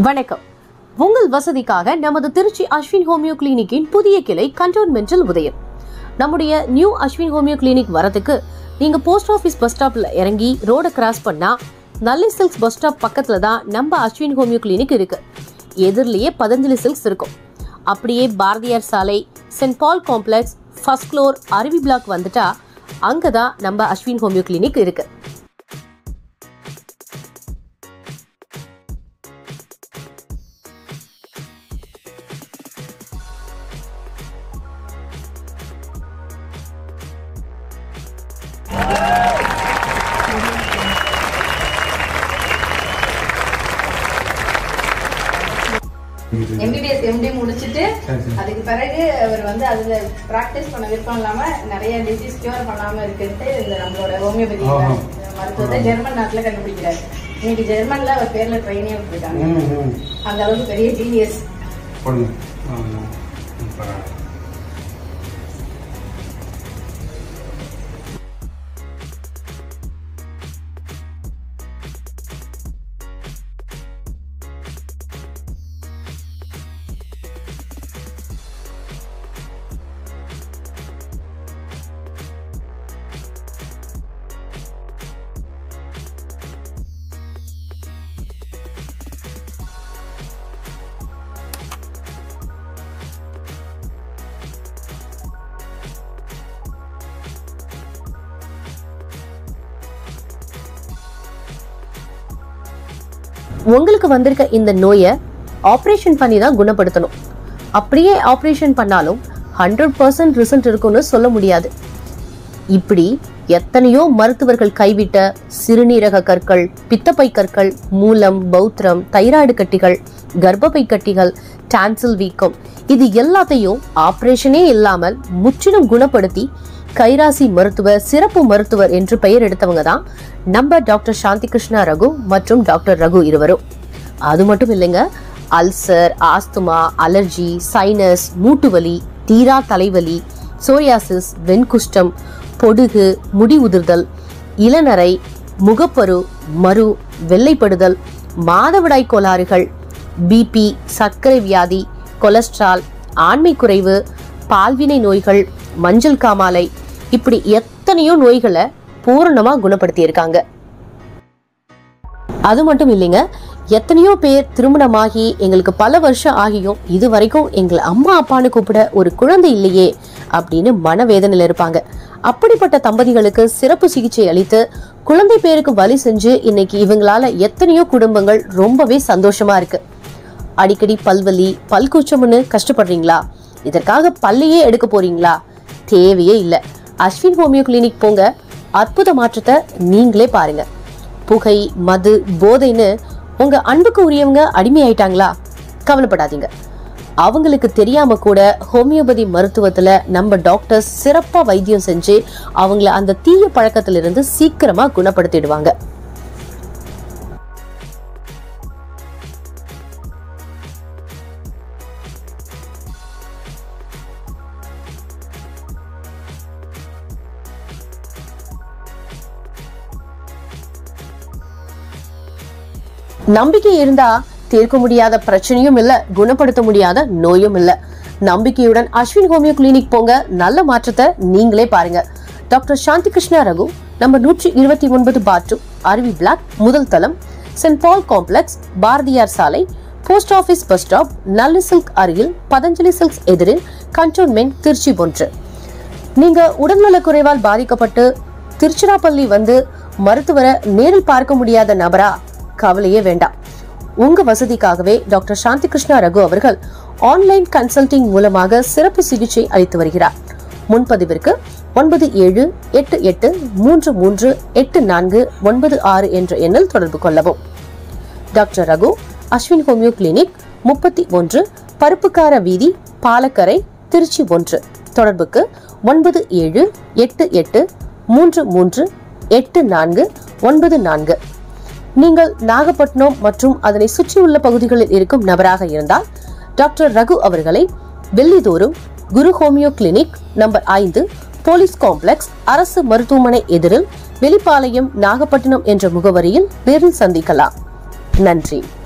வணக்கம் உங்கள் வசதிக்காக நமது திருச்சி அஸ்வின் ஹோமியோ கிளினிக்கின் புதிய கிளை கண்டோன்மெண்டில் உதயம் நம்முடைய நியூ அஸ்வின் ஹோமியோ கிளினிக் வரதுக்கு நீங்க போஸ்ட் ஆஃபீஸ் பஸ் ஸ்டாப்ல இறங்கி ரோட கிராஸ் பண்ணா நல்லி சில்க்ஸ் பஸ் ஸ்டாப் பக்கத்துல தான் நம்ம அஸ்வின் ஹோமியோ கிளினிக் இருக்கு எதிரிலேயே பதஞ்சலி சில்க்ஸ் இருக்கும் அப்படியே பாரதியார் சாலை saint Paul complex first floor அருவி பிளாக் வந்துட்டா அங்கதான் நம்ம அஸ்வின் ஹோமியோ கிளினிக் இருக்கு எம்பிபிஎஸ் எம்டி முடிச்சிட்டு சரி, சரி. அதுக்கு பிறகு அவர் வந்து அதுல பிராக்டிஸ் பண்ண விருப்பம் இல்லாம நிறைய டிசீஸ் கியூர் பண்ணாம இருக்கிறது இந்த நம்மளோட ஹோமியோபதி ஆஹா. மருத்துவத்தை ஜெர்மன் நாட்டுல கண்டுபிடிக்கிறாரு இன்னைக்கு ஜெர்மன்ல அவர் பேர்ல ட்ரைனே விட்டுருக்காங்க ம், ம். அந்த அளவுக்கு பெரிய ஜீனியஸ் போடுங்க ஆ, ஆ. ம், பரவாயில்ல. உங்களுக்கு வந்திருக்க இந்த நோயை ஆப்ரேஷன் பண்ணி தான் குணப்படுத்தணும் அப்படியே ஆப்ரேஷன் பண்ணாலும் ஹண்ட்ரட் பர்சன்ட் ரிசல்ட் இருக்கும்னு சொல்ல முடியாது இப்படி எத்தனையோ மருத்துவர்கள் கைவிட்ட சிறுநீரக கற்கள் பித்தப்பை கற்கள் மூலம் பௌத்திரம் தைராய்டு கட்டிகள் கர்ப்பப்பை கட்டிகள் டான்சில் வீக்கம் இது எல்லாத்தையும் ஆபரேஷனே இல்லாமல் முற்றிலும் குணப்படுத்தி கைராசி மருத்துவர் சிறப்பு மருத்துவர் என்று பெயர் எடுத்தவங்க தான் நம்ம டாக்டர் சாந்தி கிருஷ்ணா ரகு மற்றும் டாக்டர் ரகு இருவரும் அது மட்டும் இல்லைங்க அல்சர் ஆஸ்துமா அலர்ஜி சைனஸ் மூட்டுவலி தீரா தலைவலி சோரியாசிஸ் வெண்குஷ்டம் பொடுகு முடி உதிர்தல் இளநரை முகப்பரு மரு வெள்ளைப்படுதல் மாதவிடாய் கோளாறுகள் பிபி சர்க்கரை வியாதி கொலஸ்ட்ரால் ஆண்மை குறைவு பால்வினை நோய்கள் மஞ்சள் காமாலை இப்படி எத்தனையோ நோய்களை பூரணமா குணப்படுத்தியிருக்காங்க அது மட்டும் இல்லைங்க எத்தனையோ பேர் திருமணமாகி எங்களுக்கு பல வருஷம் ஆகியும் இது வரைக்கும் எங்களை அம்மா அப்பான்னு கூப்பிட ஒரு குழந்தை இல்லையே அப்படின்னு மனவேதனையில் இருப்பாங்க அப்படிப்பட்ட தம்பதிகளுக்கு சிறப்பு சிகிச்சை அளித்து குழந்தை பேருக்கு வழி செஞ்சு இன்னைக்கு இவங்களால எத்தனையோ குடும்பங்கள் ரொம்பவே சந்தோஷமா இருக்கு அடிக்கடி பல்வலி பல்கூச்சம்னு கஷ்டப்படுறீங்களா இதற்காக பல்லையே எடுக்க போறீங்களா தேவையே இல்லை அஸ்வின் ஹோமியோ கிளினிக் போங்க அற்புத மாற்றத்தை நீங்களே பாருங்க புகை மது போதைன்னு உங்க அன்புக்கு உரியவங்க அடிமையாயிட்டாங்களா கவலைப்படாதீங்க அவங்களுக்கு தெரியாம கூட ஹோமியோபதி மருத்துவத்துல நம்ம டாக்டர்ஸ் சிறப்பா வைத்தியம் செஞ்சு அவங்கள அந்த தீய பழக்கத்திலிருந்து சீக்கிரமா குணப்படுத்திடுவாங்க நம்பிக்கை இருந்தா தீர்க்க முடியாத பிரச்சனையும் இல்ல குணப்படுத்த முடியாத நோயும் இல்ல நம்பிக்கையுடன் அஸ்வின் ஹோமியோ கிளினிக் போங்க நல்ல மாற்றத்தை நீங்களே பாருங்க டாக்டர் சாந்தி கிருஷ்ணா ரகு நம்ம நூற்றி இருபத்தி ஒன்பது பாட்டு அருவி பிளாக் முதல் தளம் சென்ட் பால் காம்ப்ளெக்ஸ் பாரதியார் சாலை post office bus stop Nalli silk அருகில் பதஞ்சலி சில்க்ஸ் எதிரில் கண்டோன்மெண்ட் திருச்சி ஒன்று நீங்க உடல்நலக் குறைவால் பாதிக்கப்பட்டு திருச்சிராப்பள்ளி வந்து மருத்துவரை நேரில் பார்க்க முடியாத நபரா கவலையே வேண்டாம் உங்க வசதிக்காகவே டாக்டர் சாந்தி கிருஷ்ணா ரகு அவர்கள் ஆன்லைன் கன்சல்டிங் மூலமாக சிறப்பு சிகிச்சை அளித்து வருகிறார் முன்பதிவிற்கு ஒன்பது ஏழு எட்டு எட்டு மூன்று மூன்று எட்டு நான்கு ஒன்பது ஆறு என்ற எண்ணில் தொடர்பு கொள்ளவும் doctor Raghu Ashwin homeo clinic முப்பத்தி ஒன்று பருப்புக்கார வீதி பாலக்கரை திருச்சி ஒன்று தொடர்புக்கு ஒன்பது ஏழு எட்டு எட்டு மூன்று மூன்று எட்டு நான்கு ஒன்பது நான்கு நீங்கள் நாகப்பட்டினம் மற்றும் அதனை சுற்றியுள்ள பகுதிகளில் இருக்கும் நபராக இருந்தால் டாக்டர் ரகு அவர்களை வெள்ளிதோறும் குரு ஹோமியோ கிளினிக் நம்பர் ஐந்து போலீஸ் காம்ப்ளெக்ஸ் அரசு மருத்துவமனை எதிரில் வெளிப்பாளையம் நாகப்பட்டினம் என்ற முகவரியில் நேரில் சந்திக்கலாம் நன்றி